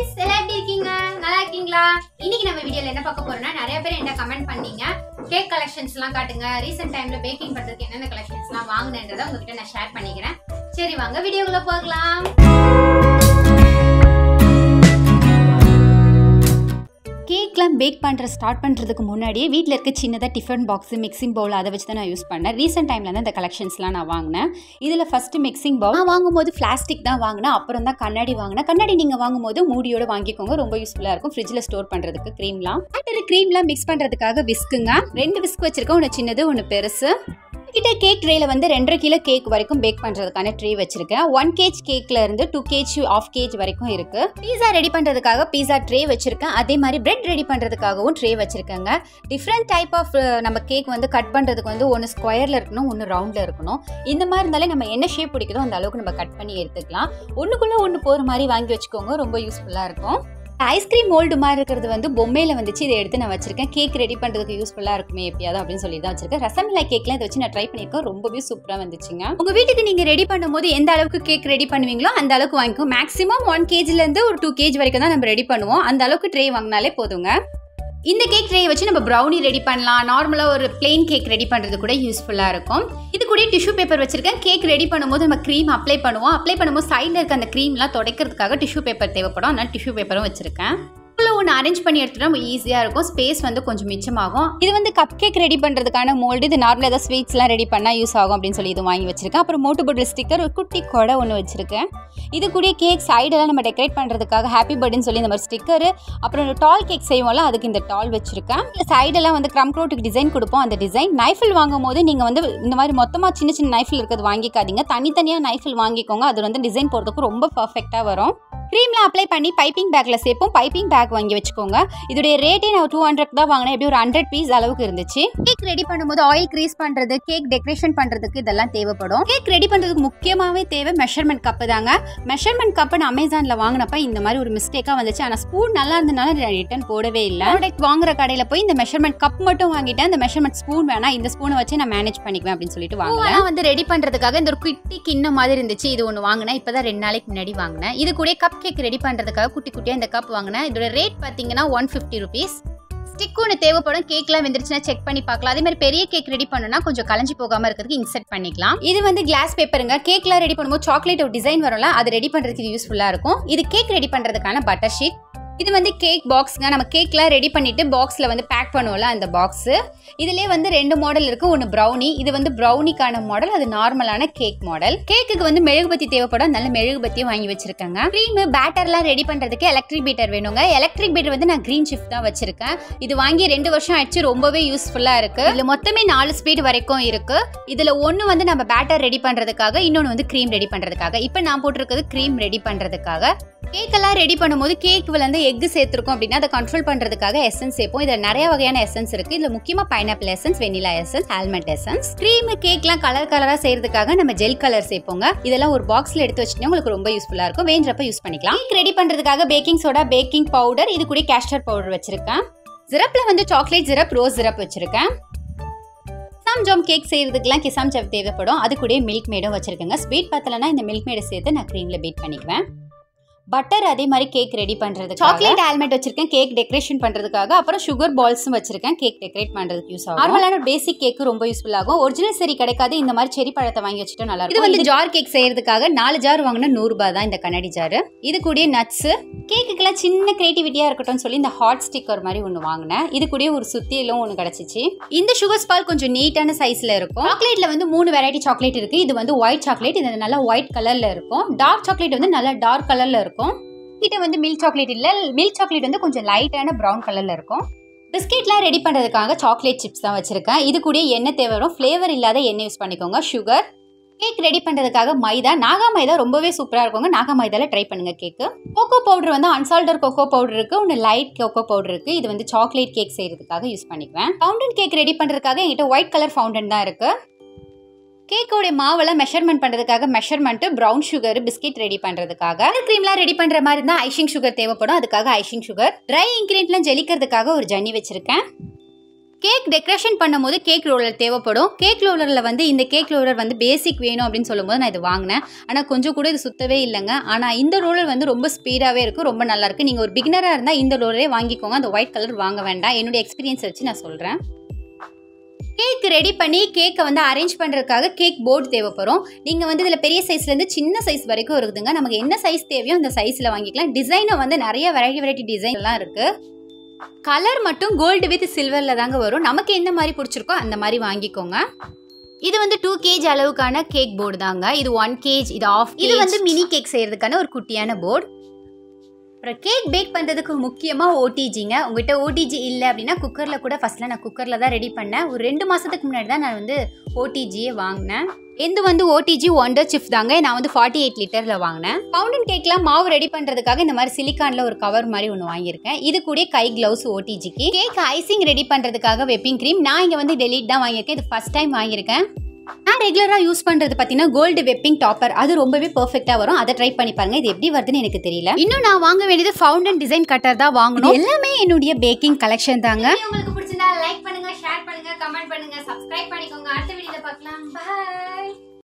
friends எல்லாம் எப்படி இருக்கீங்க நல்லா இருக்கீங்களா இன்னைக்கு நம்ம வீடியோல என்ன பார்க்க போறோம்னா நிறைய பேர் என்ன கமெண்ட் பண்ணீங்க கேக் கலெக்ஷன்ஸ் எல்லாம் காட்டுங்க ரீசெண்ட் டைம்ல பேக்கிங் பண்றதுக்கு என்னென்ன கலெக்ஷன்ஸ் எல்லாம் வாங்கினேன்றதை உங்ககிட்ட நான் ஷேர் பண்ணிக்கிறேன் சரி வாங்க வீடியோக்குள்ள போகலாம் கேக்லாம் பேக் பண்ணுற ஸ்டார்ட் பண்ணுறதுக்கு முன்னாடியே வீட்டில் இருக்க சின்னதாக டிஃபன் பாக்ஸு மிக்சிங் பவுல் அதை வச்சு தான் நான் யூஸ் பண்ணேன் ரீசெண்ட் டைமில் தான் இந்த கலெக்ஷன்ஸ்லாம் நான் வாங்கினேன் இதில் ஃபஸ்ட்டு மிக்சிங் பவுல் நான் வாங்கும்போது பிளாஸ்டிக் தான் வாங்கினேன் அப்புறம் தான் கண்ணாடி வாங்கினேன் கண்ணாடி நீங்கள் வாங்கும்போது மூடியோட வாங்கிக்கோங்க ரொம்ப யூஸ்ஃபுல்லாக இருக்கும் ஃப்ரிட்ஜில் ஸ்டோர் பண்ணுறதுக்கு க்ரீம்லாம் பேட்டரி க்ரீம்லாம் மிக்ஸ் பண்ணுறதுக்காக விஸ்க்குங்க ரெண்டு விஸ்க் வச்சிருக்கேன் ஒன்று சின்னது ஒன்று பெருசு கிட்ட கேக் ட்ரேல வந்து ரெண்டரை கிலோ கேக் வரைக்கும் பேக் பண்றதுக்கான ட்ரே வச்சிருக்கேன் ஒன் கேஜ் கேக்ல இருந்து டூ கேஜ் ஆஃப் கேஜ் வரைக்கும் இருக்கு பீஸா ரெடி பண்றதுக்காக பீஸா ட்ரே வச்சிருக்கேன் அதே மாதிரி பிரெட் ரெடி பண்றதுக்காகவும் ட்ரே வச்சிருக்கேங்க டிஃப்ரெண்ட் டைப் ஆஃப் நம்ம கேக் வந்து கட் பண்றதுக்கு வந்து ஒன்று ஸ்கொயர்ல இருக்கணும் ஒன்று ரவுண்ட்ல இருக்கணும் இந்த மாதிரி இருந்தாலே நம்ம என்ன ஷேப் பிடிக்குதோ அந்த அளவுக்கு நம்ம கட் பண்ணி எடுத்துக்கலாம் ஒன்றுக்குள்ள ஒன்று போகிற மாதிரி வாங்கி வச்சுக்கோங்க ரொம்ப யூஸ்ஃபுல்லாக இருக்கும் ஐஸ்கிரீம் மோல்டு மாதிரி இருக்கிறது வந்து பொம்மையில வந்துச்சு இதை எடுத்து நான் வச்சிருக்கேன் கேக் ரெடி பண்ணுறதுக்கு யூஸ்ஃபுல்லாக இருக்குமே எப்பயாவது அப்படின்னு சொல்லி தான் வச்சிருக்கேன் ரசமலாய் கேக்லாம் இதை வச்சு நான் ட்ரை பண்ணியிருக்கேன் ரொம்பவே சூப்பராக வந்துச்சுங்க உங்கள் வீட்டுக்கு நீங்கள் ரெடி பண்ணும்போது எந்த அளவுக்கு கேக் ரெடி பண்ணுவீங்களோ அந்த அளவுக்கு வாங்கிக்கோ மேக்ஸிமம் ஒன் கேஜிலேருந்து ஒரு டூ கேஜ் வரைக்கும் தான் நம்ம ரெடி பண்ணுவோம் அந்த அளவுக்கு ட்ரே வாங்கினாலே போதுங்க இந்த கேக் ட்ரேயை வச்சு நம்ம ப்ரௌனி ரெடி பண்ணலாம் நார்மலாக ஒரு பிளெயின் கேக் ரெடி பண்ணுறது கூட யூஸ்ஃபுல்லாக இருக்கும் இது கூட டிஷ்யூ பேப்பர் வச்சிருக்கேன் கேக் ரெடி பண்ணும்போது நம்ம க்ரீம் அப்ளை பண்ணுவோம் அப்ளை பண்ணும்போது சைடில் இருக்க அந்த க்ரீம்லாம் துடைக்கிறதுக்காக டிஷ்யூ பேப்பர் தேவைப்படும் அதனால் டிஷ்யூ பேப்பரும் வச்சிருக்கேன் உள்ள ஒன்று அரேஞ்ச் பண்ணி எடுத்துட்டா நம்ம ஈஸியாக இருக்கும் ஸ்பேஸ் வந்து கொஞ்சம் மிச்சமாகும் இது வந்து கப் கேக் ரெடி பண்ணுறதுக்கான மோல்டு இது நார்மலாக ஏதாவது ஸ்வீட்ஸ்லாம் ரெடி பண்ணால் யூஸ் ஆகும் அப்படின்னு சொல்லி இது வாங்கி வச்சிருக்கேன் அப்புறம் மோட்டு போட்டில் ஸ்டிக்கர் ஒரு குட்டி கொடை ஒன்று வச்சிருக்கேன் இது கூட கேக் சைடெல்லாம் நம்ம டெக்கரேட் பண்ணுறதுக்காக ஹாப்பி பர்த்டேன்னு சொல்லி இந்த மாதிரி ஸ்டிக்கர் அப்புறம் ஒரு டால் கேக் செய்வோம்ல அதுக்கு இந்த டால் வச்சிருக்கேன் சைடெல்லாம் வந்து க்ரம் க்ரோட்டுக்கு டிசைன் கொடுப்போம் அந்த டிசைன் நைஃபில் வாங்கும் போது நீங்கள் வந்து இந்த மாதிரி மொத்தமாக சின்ன சின்ன நைஃபில் இருக்கிறது வாங்கிக்காதீங்க தனித்தனியாக நைஃபில் வாங்கிக்கோங்க அது வந்து டிசைன் போடுறதுக்கு ரொம்ப பர்ஃபெக்டாக வரும் க்ரீம்லாம் அப்ளை பண்ணி பைப்பிங் பேக்கில் சேர்ப்போம் பைப்பிங் பேக் வாங்கி வச்சுக்கோங்க இதோடைய ரேட்டே நான் டூ ஹண்ட்ரட் தான் வாங்கினேன் எப்படி ஒரு ஹண்ட்ரட் பீஸ் அளவுக்கு இருந்துச்சு கேக் ரெடி பண்ணும்போது ஆயில் க்ரீஸ் பண்ணுறது கேக் டெக்கரேஷன் பண்ணுறதுக்கு இதெல்லாம் தேவைப்படும் கேக் ரெடி பண்ணுறதுக்கு முக்கியமாகவே தேவை மெஷர்மெண்ட் கப்பு தாங்க மெஷர்மெண்ட் கப்பு நான் அமேசானில் வாங்கினப்ப இந்த மாதிரி ஒரு மிஸ்டேக்காக வந்துச்சு ஆனால் ஸ்பூன் நல்லா இருந்தனால நான் ரிட்டர்ன் போடவே இல்லை ப்ராடக்ட் வாங்குற கடையில் போய் இந்த மெஷர்மெண்ட் கப் மட்டும் வாங்கிட்டேன் இந்த மெஷர்மெண்ட் ஸ்பூன் வேணா இந்த ஸ்பூனை வச்சு நான் மேனேஜ் பண்ணிக்குவேன் அப்படின்னு சொல்லிட்டு வாங்கினேன் வந்து ரெடி பண்ணுறதுக்காக இந்த ஒரு குட்டி கிண்ணம் மாதிரி இருந்துச்சு இது ஒன்று வாங்கினேன் இப்போ தான் ரெண்டு நாளைக்கு முன்னாடி வாங்கினேன் இது கூட கப் கேக் ரெடி பண்ணுறதுக்காக குட்டி குட்டியாக இந்த கப் வாங்கினேன் இதோட ரேட் பார்த்தீங்கன்னா ஒன் ஃபிஃப்டி ருபீஸ் ஸ்டிக் ஒன்று தேவைப்படும் கேக்லாம் வெந்துருச்சுன்னா செக் பண்ணி பார்க்கலாம் அதே மாதிரி பெரிய கேக் ரெடி பண்ணணும்னா கொஞ்சம் கலைஞ்சு போகாமல் இருக்கிறதுக்கு இன்செர்ட் பண்ணிக்கலாம் இது வந்து கிளாஸ் பேப்பருங்க கேக்லாம் ரெடி பண்ணும்போது சாக்லேட் ஒரு டிசைன் வரும்ல அது ரெடி பண்ணுறதுக்கு இது யூஸ்ஃபுல்லாக இருக்கும் இது கேக் ரெடி பண்ணுறதுக்கான பட்டர் ஷீட் இது வந்து கேக் பாக்ஸ்ங்க நம்ம கேக்லாம் ரெடி பண்ணிட்டு பாக்ஸில் வந்து பேக் பண்ணுவோம்ல அந்த பாக்ஸு இதுலேயே வந்து ரெண்டு மாடல் இருக்கு ஒன்று ப்ரௌனி இது வந்து ப்ரௌனிக்கான மாடல் அது நார்மலான கேக் மாடல் கேக்குக்கு வந்து மெழுகுபத்தி தேவைப்படும் நல்ல மெழுகுபத்தியும் வாங்கி வச்சிருக்கேங்க க்ரீம் பேட்டர்லாம் ரெடி பண்ணுறதுக்கு எலக்ட்ரிக் பீட்டர் வேணுங்க எலக்ட்ரிக் பீட்டர் வந்து நான் க்ரீன் ஷிஃப்ட் தான் வச்சிருக்கேன் இது வாங்கி ரெண்டு வருஷம் ஆயிடுச்சு ரொம்பவே யூஸ்ஃபுல்லாக இருக்கு இதில் மொத்தமே நாலு ஸ்பீட் வரைக்கும் இருக்கு இதில் ஒன்று வந்து நம்ம பேட்டர் ரெடி பண்ணுறதுக்காக இன்னொன்று வந்து க்ரீம் ரெடி பண்ணுறதுக்காக இப்போ நான் போட்டிருக்கிறது க்ரீம் ரெடி பண்ணுறதுக்காக கேக்கெல்லாம் ரெடி பண்ணும்போது கேக் வந்து எக் சேர்த்துருக்கோம் அப்படின்னா அதை கண்ட்ரோல் பண்ணுறதுக்காக எசன்ஸ் சேர்ப்போம் இதில் நிறைய வகையான எசன்ஸ் இருக்கு இதில் முக்கியமாக pineapple essence vanilla essence almond essence cream கேக்லாம் கலர் கலராக செய்யறதுக்காக நம்ம ஜெல் கலர் சேர்ப்போங்க இதெல்லாம் ஒரு பாக்ஸில் எடுத்து வச்சுட்டா உங்களுக்கு ரொம்ப யூஸ்ஃபுல்லாக இருக்கும் வேண்டப்ப யூஸ் பண்ணிக்கலாம் கேக் ரெடி பண்ணுறதுக்காக பேக்கிங் சோடா பேக்கிங் பவுடர் இது கூட கேஸ்டர் பவுடர் வச்சிருக்கேன் ஜிரப்பில் வந்து சாக்லேட் ஜிரப் ரோஸ் ஜிரப் வச்சிருக்கேன் கிசாம் ஜாம் கேக் செய்யறதுக்குலாம் கிசாம் ஜாம் தேவைப்படும் அது கூட மில்க் மேடும் வச்சிருக்கேங்க ஸ்வீட் பத்தலைன்னா இந்த மில்க் மேடை சேர்த்து நான் க்ரீமில் பீட் பண்ணிக்குவேன் பட்டர் அதே மாதிரி கேக் ரெடி பண்றது சாக்லேட் ஆல்மெண்ட் வச்சிருக்கேன் கேக் டெக்கரேஷன் பண்றதுக்காக அப்புறம் சுகர் பால்ஸும் வச்சிருக்கேன் கேக் டெக்கரேட் பண்றதுக்கு யூஸ் ஆகும் நார்மலான பேசிக் கேக் ரொம்ப யூஸ்ஃபுல் ஆகும் ஒரிஜினல் சரி கிடைக்காது இந்த மாதிரி செரி பழத்தை வாங்கி வச்சுட்டா நல்லா இருக்கும் இது வந்து ஜார் கேக் செய்யறதுக்காக நாலு ஜார் வாங்கினா நூறு ரூபாய் தான் இந்த கண்ணாடி ஜார் இது கூட நட்ஸ் கேக்குக்கெல்லாம் சின்ன கிரியேட்டிவிட்டியா இருக்கட்டும் சொல்லி இந்த ஹாட் ஸ்டிக்கர் மாதிரி ஒன்று வாங்கினேன் இது கூட ஒரு சுத்தியிலும் ஒன்று கிடைச்சிச்சு இந்த சுகர் ஸ்பால் கொஞ்சம் நீட்டான சைஸ்ல இருக்கும் சாக்லேட்ல வந்து மூணு வெரைட்டி சாக்லேட் இருக்கு இது வந்து ஒயிட் சாக்லேட் இது நல்லா ஒயிட் கலர்ல இருக்கும் டார்க் சாக்லேட் வந்து நல்லா டார்க் கலர்ல இருக்கும் கிட்ட வந்து மில்க் சாக்லேட் இல்லை மில்க் சாக்லேட் வந்து கொஞ்சம் லைட்டான ப்ரௌன் கலரில் இருக்கும் பிஸ்கெட்லாம் ரெடி பண்ணுறதுக்காக சாக்லேட் சிப்ஸ் தான் வச்சுருக்கேன் இது கூட எண்ணெய் தேவை வரும் ஃப்ளேவர் இல்லாத எண்ணெய் யூஸ் பண்ணிக்கோங்க சுகர் கேக் ரெடி பண்ணுறதுக்காக மைதா நாகா மைதா ரொம்பவே சூப்பராக இருக்குங்க நாகா மைதால ட்ரை பண்ணுங்க கேக்கு கோகோ பவுடர் வந்து அன்சால்டர் கோகோ பவுடர் இருக்கு ஒன்று லைட் கோகோ பவுடர் இருக்கு இது வந்து சாக்லேட் கேக் செய்யறதுக்காக யூஸ் பண்ணிக்குவேன் ஃபவுண்டன் கேக் ரெடி பண்ணுறதுக்காக என்கிட்ட ஒயிட் கலர் ஃபவுண்டன் தான் இருக்கு கேக்கோடைய மாவெல்லாம் மெஷர்மெண்ட் பண்ணுறதுக்காக measurement brown sugar biscuit ready பண்ணுறதுக்காக க்ரீம்லாம் ரெடி பண்ணுற மாதிரி இருந்தால் ஐஷிங் சுகர் தேவைப்படும் அதுக்காக ஐஷிங் சுகர் ட்ரை இன்க்ரீடியன்ட்லாம் ஜெலிக்கிறதுக்காக ஒரு ஜன்னி வச்சுருக்கேன் கேக் டெக்கரேஷன் பண்ணும்போது கேக் ரோலர் தேவைப்படும் கேக் ரோலரில் வந்து இந்த கேக் ரோலர் வந்து பேசிக் வேணும் அப்படின்னு சொல்லும்போது நான் இது வாங்கினேன் ஆனால் கொஞ்சம் கூட இது சுத்தவே இல்லைங்க ஆனால் இந்த ரோலர் வந்து ரொம்ப ஸ்பீடாகவே இருக்கும் ரொம்ப நல்லா இருக்கு நீங்கள் ஒரு பிகினராக இருந்தால் இந்த ரோலரே வாங்கிக்கோங்க அந்த ஒயிட் கலர் வாங்க வேண்டாம் என்னுடைய எக்ஸ்பீரியன்ஸ் வச்சு நான் சொல்கிறேன் கேக் ரெடி பண்ணி கேக்கை வந்து அரேஞ்ச் பண்ணுறதுக்காக கேக் போர்டு தேவைப்படும் நீங்கள் வந்து இதில் பெரிய சைஸ்லேருந்து சின்ன சைஸ் வரைக்கும் இருக்குதுங்க நமக்கு என்ன சைஸ் தேவையோ அந்த சைஸில் வாங்கிக்கலாம் டிசைனை வந்து நிறைய வெரைட்டி வெரைட்டி டிசைன் எல்லாம் இருக்குது கலர் மட்டும் கோல்டு வித் சில்வரில் தாங்க வரும் நமக்கு எந்த மாதிரி பிடிச்சிருக்கோ அந்த மாதிரி வாங்கிக்கோங்க இது வந்து டூ கேஜ் அளவுக்கான கேக் போர்டு தாங்க இது ஒன் கேஜ் இது ஆஃப் இது வந்து மினி கேக் செய்யறதுக்கான ஒரு குட்டியான போர்டு அப்புறம் கேக் பேக் பண்ணுறதுக்கு முக்கியமாக ஓடிஜிங்க உங்ககிட்ட ஓடிஜி இல்லை அப்படின்னா குக்கரில் கூட ஃபஸ்ட்டில் நான் குக்கரில் தான் ரெடி பண்ணேன் ஒரு ரெண்டு மாதத்துக்கு முன்னாடி தான் நான் வந்து ஓடிஜியே வாங்கினேன் எந்த வந்து ஓடிஜி ஒண்டர் சிஃப் தாங்க நான் வந்து ஃபார்ட்டி எயிட் லிட்டரில் வாங்கினேன் பவுண்டன் கேக்லாம் மாவு ரெடி பண்ணுறதுக்காக இந்த மாதிரி சிலிக்கானில் ஒரு கவர் மாதிரி ஒன்று வாங்கியிருக்கேன் இது கூட கை க்ளவுஸ் ஓடிஜிக்கு கேக் ஐசிங் ரெடி பண்ணுறதுக்காக வெப்பிங் க்ரீம் நான் இங்கே வந்து டெலிட் தான் வாங்கியிருக்கேன் இது ஃபஸ்ட் டைம் வாங்கியிருக்கேன் நான் ரெகுலராக யூஸ் பண்ணுறது பார்த்தீங்கன்னா கோல்டு வெப்பிங் டாப்பர் அது ரொம்பவே பெர்ஃபெக்டாக வரும் அதை ட்ரை பண்ணி பாருங்க இது எப்படி வருதுன்னு எனக்கு தெரியல இன்னும் நான் வாங்க வேண்டியது ஃபவுண்டன் டிசைன் கட்டர் தான் வாங்கணும் எல்லாமே என்னுடைய பேக்கிங் கலெக்ஷன் தாங்க வீடியோ உங்களுக்கு பிடிச்சிருந்தா லைக் பண்ணுங்க ஷேர் பண்ணுங்க கமெண்ட் பண்ணுங்க சப்ஸ்கிரைப் பண்ணிக்கோங்க அடுத்த வீடியோல பார்க்கலாம் பாய்